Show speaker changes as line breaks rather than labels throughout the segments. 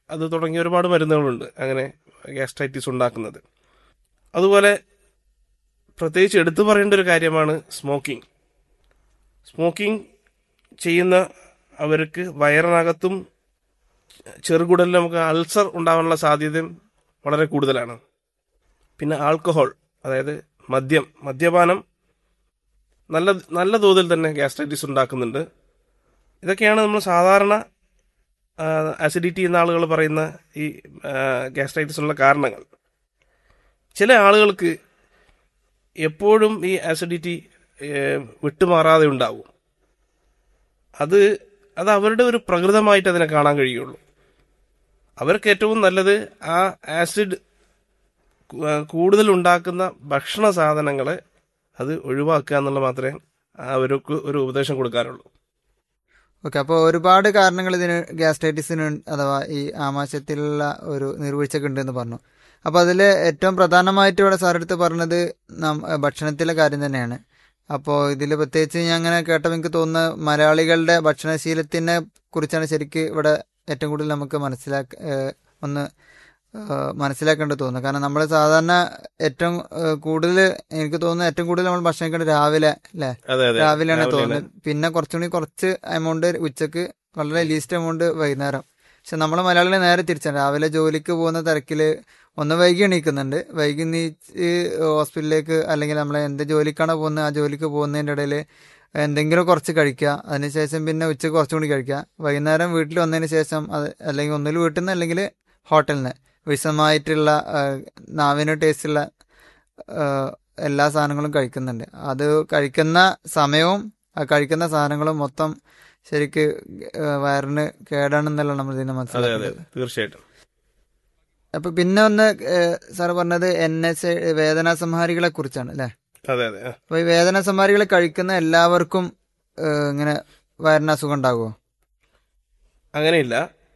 അത് തുടങ്ങിയ ഒരുപാട് മരുന്നുകളുണ്ട് അങ്ങനെ ഗ്യാസ്ട്രൈറ്റിസ് ഉണ്ടാക്കുന്നത് അതുപോലെ പ്രത്യേകിച്ച് എടുത്തു പറയേണ്ട ഒരു കാര്യമാണ് സ്മോക്കിംഗ് സ്മോക്കിംഗ് ചെയ്യുന്ന അവർക്ക് വയറിനകത്തും ചെറുകുടലിൽ നമുക്ക് അൾസർ ഉണ്ടാകാനുള്ള സാധ്യതയും വളരെ കൂടുതലാണ് പിന്നെ ആൽക്കഹോൾ അതായത് മദ്യം മദ്യപാനം നല്ല നല്ല തോതിൽ തന്നെ ഗ്യാസ്ട്രൈറ്റിസ് ഉണ്ടാക്കുന്നുണ്ട് ഇതൊക്കെയാണ് നമ്മൾ സാധാരണ അസിഡിറ്റി എന്ന ആളുകൾ പറയുന്ന ഈ ഗ്യാസ്ട്രൈറ്റിസിനുള്ള കാരണങ്ങൾ ചില ആളുകൾക്ക് എപ്പോഴും ഈ അസിഡിറ്റി വിട്ടുമാറാതെ ഉണ്ടാവും അത് അത് അവരുടെ ഒരു പ്രകൃതമായിട്ട് അതിനെ കാണാൻ കഴിയുള്ളൂ അവർക്ക് ഏറ്റവും നല്ലത് ആ ആസിഡ് കൂടുതൽ ഉണ്ടാക്കുന്ന ഭക്ഷണ സാധനങ്ങളെ അത് ഒഴിവാക്കുക എന്നുള്ള മാത്രമേ അവർക്ക് ഒരു ഉപദേശം കൊടുക്കാറുള്ളൂ
ഓക്കെ അപ്പോൾ ഒരുപാട് കാരണങ്ങൾ ഇതിന് ഗ്യാസ്ട്രൈറ്റിസിന് അഥവാ ഈ ആമാശയത്തിലുള്ള ഒരു നീർവീഴ്ചയൊക്കെ ഉണ്ടെന്ന് പറഞ്ഞു അപ്പോൾ അതിൽ ഏറ്റവും പ്രധാനമായിട്ട് ഇവിടെ സാറെടുത്ത് പറഞ്ഞത് നം ഭക്ഷണത്തിലെ കാര്യം തന്നെയാണ് അപ്പോൾ ഇതിൽ പ്രത്യേകിച്ച് ഞാൻ അങ്ങനെ കേട്ടപ്പോൾ എനിക്ക് തോന്നുന്നത് മലയാളികളുടെ ഭക്ഷണശീലത്തിനെ കുറിച്ചാണ് ശരിക്ക് ഇവിടെ ഏറ്റവും കൂടുതൽ നമുക്ക് മനസ്സിലാക്ക ഒന്ന് മനസ്സിലാക്കേണ്ടത് തോന്നുന്നു കാരണം നമ്മൾ സാധാരണ ഏറ്റവും കൂടുതൽ എനിക്ക് തോന്നുന്നു ഏറ്റവും കൂടുതൽ നമ്മൾ ഭക്ഷണം കഴിക്കേണ്ടത് രാവിലെ അല്ലേ
അതെ അതെ
രാവിലെയാണ്
രാവിലെയാണ്.
തോന്നുന്നത് പിന്നെ കുറച്ചുകൂടി കുറച്ച് എമൗണ്ട് ഉച്ചക്ക് വളരെ ലീസ്റ്റ് എമൗണ്ട് വൈകുന്നേരം പക്ഷെ നമ്മൾ മലയാളികൾ നേരെ തിരിച്ചാണ് രാവിലെ ജോലിക്ക് പോകുന്ന തിരക്കില് ഒന്ന് വൈകി എണീക്കുന്നുണ്ട് വൈകി നീച്ച് ഹോസ്പിറ്റലിലേക്ക് അല്ലെങ്കിൽ നമ്മളെ എന്ത് ജോലിക്കാണോ പോകുന്നത് ആ ജോലിക്ക് പോകുന്നതിൻ്റെ ഇടയിൽ എന്തെങ്കിലും കുറച്ച് കഴിക്കുക അതിനുശേഷം പിന്നെ ഉച്ചക്ക് കുറച്ചും കൂടി കഴിക്കുക വൈകുന്നേരം വീട്ടിൽ വന്നതിന് ശേഷം അത് അല്ലെങ്കിൽ ഒന്നിൽ വീട്ടിൽ നിന്ന് അല്ലെങ്കിൽ ഹോട്ടലിൽ നിന്ന് വിഷമായിട്ടുള്ള ആ, നാവിന് ടേസ്റ്റുള്ള ആ, എല്ലാ സാധനങ്ങളും കഴിക്കുന്നുണ്ട് അത് കഴിക്കുന്ന സമയവും ആ കഴിക്കുന്ന സാധനങ്ങളും മൊത്തം ശരിക്ക് ആ, വയറിന് കേടാണെന്നല്ല നമ്മൾ ഇതിനെ
അതെ അതെ
മനസ്സിലാക്കുന്നത്
തീർച്ചയായിട്ടും
അപ്പൊ പിന്നെ ഒന്ന് സാർ പറഞ്ഞത് എൻ എസ് വേദനാ സംഹാരികളെ കുറിച്ചാണ് അല്ലെ
അതെ അതെ ആ.
അപ്പൊ ഈ വേദന സംഹാരികൾ കഴിക്കുന്ന എല്ലാവർക്കും ആ, ഇങ്ങനെ വയറിന് അസുഖം ഉണ്ടാകുമോ
അങ്ങനെയില്ല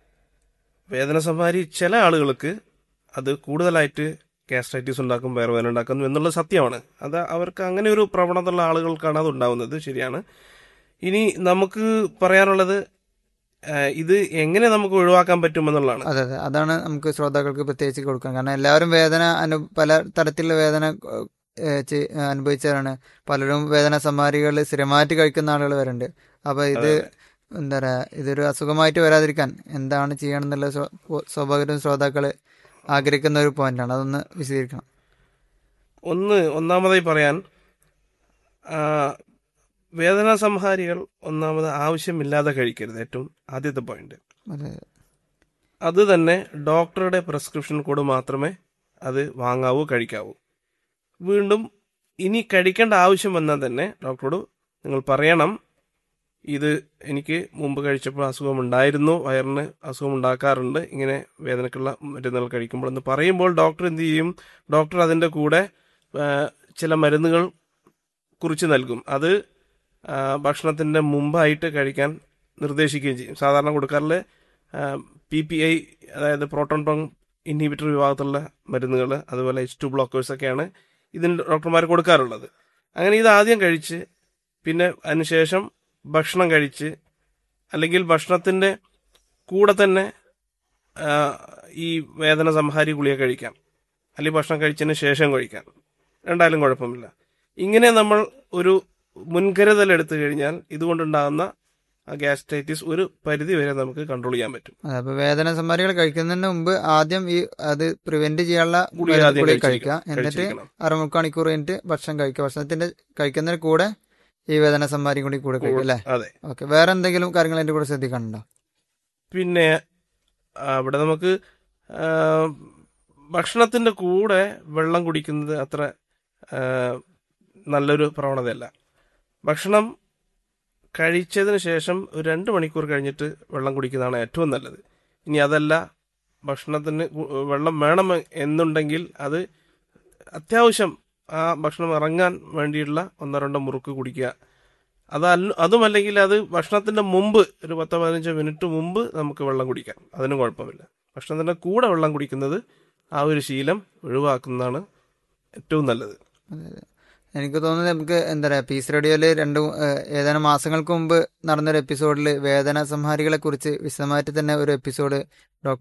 വേദന സംഹാരി ചില ആളുകൾക്ക് അത് കൂടുതലായിട്ട് ഗ്യാസ്ട്രൈറ്റിസ് ഉണ്ടാക്കും വയറുവേദന ഉണ്ടാക്കുന്നു എന്നുള്ളത് സത്യമാണ് അത് അവർക്ക് അങ്ങനെ ഒരു പ്രവണത ഉള്ള ആളുകൾക്കാണ് അത് ഉണ്ടാവുന്നത് ശരിയാണ് ഇനി നമുക്ക് പറയാനുള്ളത് ആ, ഇത് എങ്ങനെ നമുക്ക് ഒഴിവാക്കാൻ പറ്റുമെന്നുള്ളതാണ്
അതെ അതെ അതാണ് നമുക്ക് ശ്രോതാക്കൾക്ക് പ്രത്യേകിച്ച് കൊടുക്കാൻ കാരണം എല്ലാവരും വേദന അനു പല തരത്തിലുള്ള വേദന ഏ, ചെ- അനുഭവിച്ചവരാണ് പലരും വേദന സംഹാരികൾ സ്ഥിരമായിട്ട് കഴിക്കുന്ന ആളുകൾ വരുന്നുണ്ട് അപ്പൊ ഇത് എന്താ പറയാ ഇതൊരു അസുഖമായിട്ട് വരാതിരിക്കാൻ എന്താണ് ചെയ്യണമെന്നുള്ള സ്വ- സ്വാഭാവികരും ശ്രോതാക്കള് ആഗ്രഹിക്കുന്ന ഒരു പോയിന്റാണ് അതൊന്ന് വിശദീകരിക്കണം
ഒന്ന് ഒന്നാമതായി പറയാൻ ആ, വേദന സംഹാരികൾ ഒന്നാമത് ആവശ്യമില്ലാതെ കഴിക്കരുത് ഏറ്റവും ആദ്യത്തെ പോയിന്റ്
അതെ
അത് തന്നെ ഡോക്ടറുടെ പ്രിസ്ക്രിപ്ഷൻ കൂടെ മാത്രമേ അത് വാങ്ങാവൂ കഴിക്കാവൂ വീണ്ടും ഇനി കഴിക്കേണ്ട ആവശ്യം വന്നാൽ തന്നെ ഡോക്ടറോട് നിങ്ങൾ പറയണം ഇത് എനിക്ക് മുമ്പ് കഴിച്ചപ്പോൾ അസുഖം ഉണ്ടായിരുന്നു വയറിന് അസുഖം ഉണ്ടാക്കാറുണ്ട് ഇങ്ങനെ വേദനക്കുള്ള മരുന്നുകൾ കഴിക്കുമ്പോൾ എന്ന് പറയുമ്പോൾ ഡോക്ടർ എന്ത് ചെയ്യും ഡോക്ടർ അതിൻ്റെ കൂടെ ആ, ചില മരുന്നുകൾ കുറിച്ച് നൽകും അത് ആ, ഭക്ഷണത്തിൻ്റെ മുമ്പായിട്ട് കഴിക്കാൻ നിർദ്ദേശിക്കുകയും ചെയ്യും സാധാരണ കൊടുക്കാറിൽ പി പി ഐ അതായത് പ്രോട്ടോൺ പമ്പ് ഇൻഹിബിറ്റർ വിഭാഗത്തിലുള്ള മരുന്നുകൾ അതുപോലെ എച്ച് ടു ബ്ലോക്കേഴ്സ് ഒക്കെയാണ് ഇതിന് ഡോക്ടർമാർ കൊടുക്കാറുള്ളത് അങ്ങനെ ഇത് ആദ്യം കഴിച്ച് പിന്നെ അതിനുശേഷം ഭക്ഷണം കഴിച്ച് അല്ലെങ്കിൽ ഭക്ഷണത്തിൻ്റെ കൂടെ തന്നെ ആ, ഈ വേദന സംഹാരി ഗുളിക കഴിക്കാം അല്ലെങ്കിൽ ഭക്ഷണം കഴിച്ചതിന് ശേഷം കഴിക്കാം രണ്ടായാലും കുഴപ്പമില്ല ഇങ്ങനെ നമ്മൾ ഒരു മുൻകരുതൽ എടുത്തു കഴിഞ്ഞാൽ ഇതുകൊണ്ടുണ്ടാകുന്ന ഗ്യാസ്ട്രൈറ്റിസ് ഒരു പരിധി വരെ നമുക്ക് കൺട്രോൾ ചെയ്യാൻ പറ്റും
അതെ അപ്പൊ വേദന സംഹാരികൾ കഴിക്കുന്നതിന് മുമ്പ് ആദ്യം ഈ അത് പ്രിവെന്റ് ചെയ്യാനുള്ള
ഗുളിക ആദ്യം
ഗുളിക
കഴിച്ചിരിക്കണം.
കഴിക്കുക എന്നിട്ട്
കഴിച്ചിരിക്കണം.
അരമുക്കാൽ മണിക്കൂർ കഴിഞ്ഞിട്ട് ഭക്ഷണം കഴിക്കുക ഭക്ഷണത്തിന്റെ കഴിക്കുന്നതിന് കൂടെ ഈ വേദന സംഹാരി കൂടി കൂടെ കഴിക്കും അല്ലേ
അതെ
ഓക്കെ വേറെ എന്തെങ്കിലും കാര്യങ്ങൾ അതിന്റെ കൂടെ ശ്രദ്ധിക്കാനുണ്ടോ
പിന്നെ ആ, അവിടെ നമുക്ക് ആ, ഭക്ഷണത്തിന്റെ കൂടെ വെള്ളം കുടിക്കുന്നത് അത്ര ആ, നല്ലൊരു പ്രവണതയല്ല ഭക്ഷണം കഴിച്ചതിന് ശേഷം ഒരു രണ്ട് മണിക്കൂർ കഴിഞ്ഞിട്ട് വെള്ളം കുടിക്കുന്നതാണ് ഏറ്റവും നല്ലത് ഇനി അതല്ല ഭക്ഷണത്തിന് കു- വെള്ളം വേണം എന്നുണ്ടെങ്കിൽ അത് അത്യാവശ്യം ആ ഭക്ഷണം ഇറങ്ങാൻ വേണ്ടിയുള്ള ഒന്നോ രണ്ടോ മുറുക്ക് കുടിക്കുക അതല്ല അതുമല്ലെങ്കിൽ അത് ഭക്ഷണത്തിന്റെ മുമ്പ് ഒരു പത്തോ പതിനഞ്ചോ മിനിറ്റ് മുമ്പ് നമുക്ക് വെള്ളം കുടിക്കാം അതിനും കുഴപ്പമില്ല ഭക്ഷണത്തിന്റെ കൂടെ വെള്ളം കുടിക്കുന്നത് ആ ഒരു ശീലം ഒഴിവാക്കുന്നതാണ് ഏറ്റവും നല്ലത്
അതെ, അതെ. എനിക്ക് തോന്നുന്നത് നമുക്ക് എന്താ പറയാ പീസ് റേഡിയോയില് രണ്ട് മൂ- ഏഹ് ഏതാനും മാസങ്ങൾക്ക് മുമ്പ് നടന്നൊരു എപ്പിസോഡിൽ വേദന സംഹാരികളെ കുറിച്ച് വിശദമായിട്ട് തന്നെ ഒരു എപ്പിസോഡ്